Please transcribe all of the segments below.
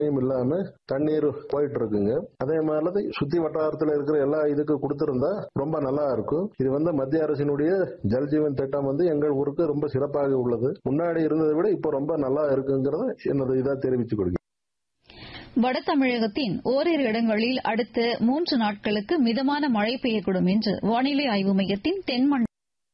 இல்லாம தண்ணீர் போயிட்டு இருக்குங்க அதே மாதிரி சுத்தி வட்டாரத்துல இருக்கிற எல்லா இதுக்கு கொடுத்திருந்தா ரொம்ப நல்லா இருக்கும் இது வந்து மத்திய அரசினுடைய ஜல்ஜீவன் திட்டம் வந்து எங்கள் ஊருக்கு ரொம்ப சிறப்பாக உள்ளது முன்னாடி இருந்ததை விட இப்போ ரொம்ப நல்லா இருக்குங்கிறத எனது இதா தெரிவித்துக் கொள்கிறேன் வட தமிழகத்தின் ஓரிரு இடங்களில் அடுத்த மூன்று நாட்களுக்கு மிதமான மழை பெய்யக்கூடும் என்று வானிலை ஆய்வு மையத்தின் தென்மண்டல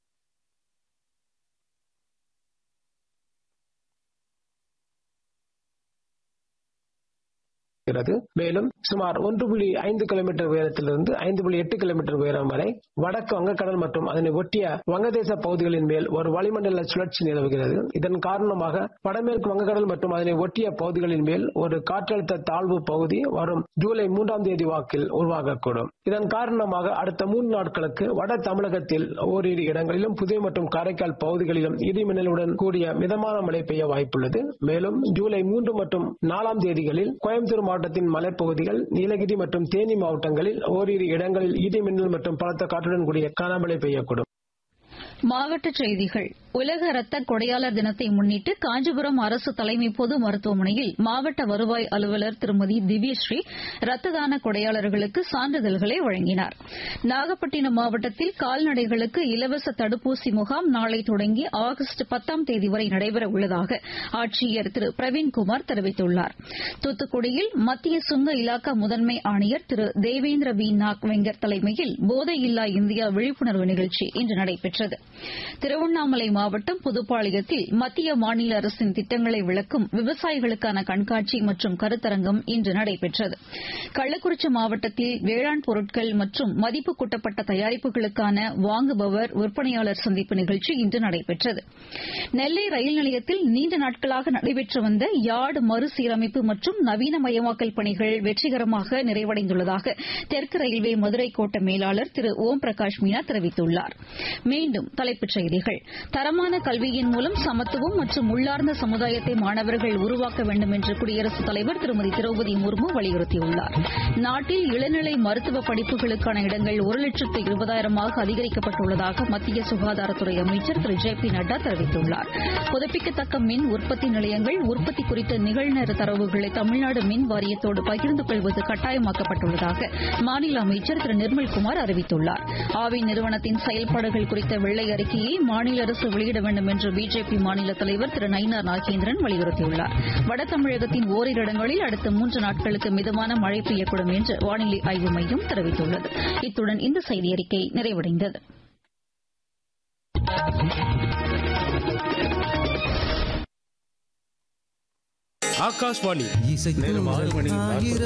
இருக்கிறது மேலும் சுமார் ஒன்று புள்ளி ஐந்து கிலோமீட்டர் உயரத்திலிருந்து ஐந்து புள்ளி எட்டு கிலோமீட்டர் உயரம் வரை வடக்கு வங்கக்கடல் மற்றும் அதனை ஒட்டிய வங்கதேச பகுதிகளின் மேல் ஒரு வளிமண்டல சுழற்சி நிலவுகிறது இதன் காரணமாக வடமேற்கு வங்கக்கடல் மற்றும் அதனை ஒட்டிய பகுதிகளின் மேல் ஒரு காற்றழுத்த தாழ்வு பகுதி வரும் ஜூலை மூன்றாம் தேதி வாக்கில் உருவாகக்கூடும் இதன் காரணமாக அடுத்த மூன்று நாட்களுக்கு வட தமிழகத்தில் ஓரிரு இடங்களிலும் புதுவை மற்றும் காரைக்கால் பகுதிகளிலும் இடி மின்னலுடன் கூடிய மிதமான மழை பெய்ய வாய்ப்புள்ளது மேலும் ஜூலை மூன்று மற்றும் நாலாம் தேதிகளில் கோயம்புத்தூர் மாவட்டத்தின் மலைப்பகுதிகள் நீலகிரி மற்றும் தேனி மாவட்டங்களில் ஓரிரு இடங்களில் இடி மின்னல் மற்றும் பலத்த காற்றுடன் கூடிய கனமழை பெய்யக்கூடும் மாவட்டச் செய்திகள் உலக ரத்த கொடையாளர் தினத்தை முன்னிட்டு காஞ்சிபுரம் அரசு தலைமை பொது மருத்துவமனையில் மாவட்ட வருவாய் அலுவலர் திருமதி திவ்யஸ்ரீ ரத்த தான கொடையாளர்களுக்கு சான்றிதழ்களை வழங்கினார் நாகப்பட்டினம் மாவட்டத்தில் கால்நடைகளுக்கு இலவச தடுப்பூசி முகாம் நாளை தொடங்கி ஆகஸ்ட் பத்தாம் தேதி வரை நடைபெற உள்ளதாக ஆட்சியர் திரு பிரவீன்குமார் தெரிவித்துள்ளார் தூத்துக்குடியில் மத்திய சுங்க இலாக்கா முதன்மை ஆணையர் திரு தேவேந்திர வி நாக் வெங்கர் தலைமையில் போதையில்லா இந்தியா விழிப்புணர்வு நிகழ்ச்சி இன்று நடைபெற்றது திருவண்ணாமலை மாவட்டம் புதுப்பாளையத்தில் மத்திய மாநில அரசின் திட்டங்களை விளக்கும் விவசாயிகளுக்கான கண்காட்சி மற்றும் கருத்தரங்கம் இன்று நடைபெற்றது கள்ளக்குறிச்சி மாவட்டத்தில் வேளாண் பொருட்கள் மற்றும் மதிப்பு கூட்டப்பட்ட தயாரிப்புகளுக்கான வாங்குபவர் விற்பனையாளர் சந்திப்பு நிகழ்ச்சி இன்று நடைபெற்றது நெல்லை ரயில் நிலையத்தில் நீண்ட நாட்களாக நடைபெற்று வந்த யார்டு மறுசீரமைப்பு மற்றும் நவீனமயமாக்கல் பணிகள் வெற்றிகரமாக நிறைவடைந்துள்ளதாக தெற்கு ரயில்வே மதுரை கோட்ட மேலாளர் திரு ஓம் பிரகாஷ் மீனா தெரிவித்துள்ளார் மீண்டும் தலைப்புச் செய்திகள் தரமான கல்வியின் மூலம் சமத்துவம் மற்றும் உள்ளார்ந்த சமுதாயத்தை மாணவர்கள் உருவாக்க வேண்டும் என்று குடியரசுத் தலைவர் திருமதி திரௌபதி முர்மு வலியுறுத்தியுள்ளார் நாட்டில் இளநிலை மருத்துவ படிப்புகளுக்கான இடங்கள் ஒரு லட்சத்து இருபதாயிரமாக அதிகரிக்கப்பட்டுள்ளதாக மத்திய சுகாதாரத்துறை அமைச்சர் திரு ஜே பி நட்டா தெரிவித்துள்ளார் புதுப்பிக்கத்தக்க மின் உற்பத்தி நிலையங்கள் உற்பத்தி குறித்த நிகழ்நேர தரவுகளை தமிழ்நாடு மின் வாரியத்தோடு பகிர்ந்து கொள்வது கட்டாயமாக்கப்பட்டுள்ளதாக மாநில அமைச்சர் திரு நிர்மல்குமார் அறிவித்துள்ளார் ஆவி நிறுவனத்தின் செயல்பாடுகள் குறித்த வெள்ளை அறிக்கையை மாநில அரசு வெளியிட வேண்டும் என்று பிஜேபி மாநில தலைவர் திரு நயினார் நாகேந்திரன் வலியுறுத்தியுள்ளார் வட தமிழகத்தின் ஓரிரு இடங்களில் அடுத்த மூன்று நாட்களுக்கு மிதமான மழை பெய்யக்கூடும் என்று வானிலை ஆய்வு மையம் தெரிவித்துள்ளது இத்துடன் இந்த செய்தியறிக்கை நிறைவடைந்தது ஆகாஷ்வாணி இசைத்து நேரம் ஆறு மணி ஆயிரம்